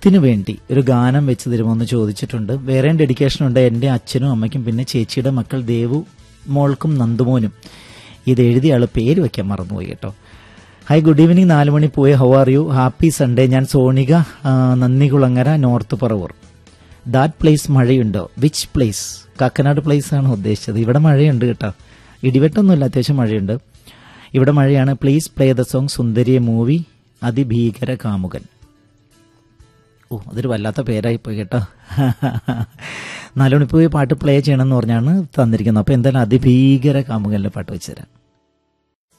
ഓണത്തിന് വേണ്ടി ഒരു ഗാനം വെച്ച് തരുമോ എന്ന് ചോദിച്ചിട്ടുണ്ട് വേറെയും ഡെഡിക്കേഷൻ ഉണ്ട് എൻ്റെ അച്ഛനും അമ്മയ്ക്കും പിന്നെ ചേച്ചിയുടെ മക്കൾ ദേവു മോൾക്കും നന്ദുമോനും ഇത് എഴുതിയ ആള് പേര് വെക്കാൻ മറന്നുപോയി കേട്ടോ ഹായ് ഗുഡ് ഈവനിങ് നാല് മണി പോയി how are you happy Sunday ഞാൻ സോണിക ആ, Nandikulangara north Paravur that place മഴയുണ്ടോ വിച്ച് പ്ലേസ് കാക്കനാട് പ്ലേസ് ആണ് ഉദ്ദേശിച്ചത് ഇവിടെ മഴയുണ്ട് കേട്ടോ ഇടിവെട്ടൊന്നുമില്ല അത്യാവശ്യം മഴയുണ്ട് ഇവിടെ മഴയാണ് പ്ലീസ് പ്ലേ ദ സോങ് സുന്ദരിയ മൂവി അതിഭീകര കാമുകൻ ഓ അതൊരു വല്ലാത്ത പേരായി പോയി കേട്ടോ നാലുമണിപ്പോയി പാട്ട് പ്ലേ ചെയ്യണമെന്ന് പറഞ്ഞാണ് തന്നിരിക്കുന്നത് അപ്പോൾ എന്തായാലും അതിഭീകര കാമുകനിലെ പാട്ട് വെച്ചുതരാം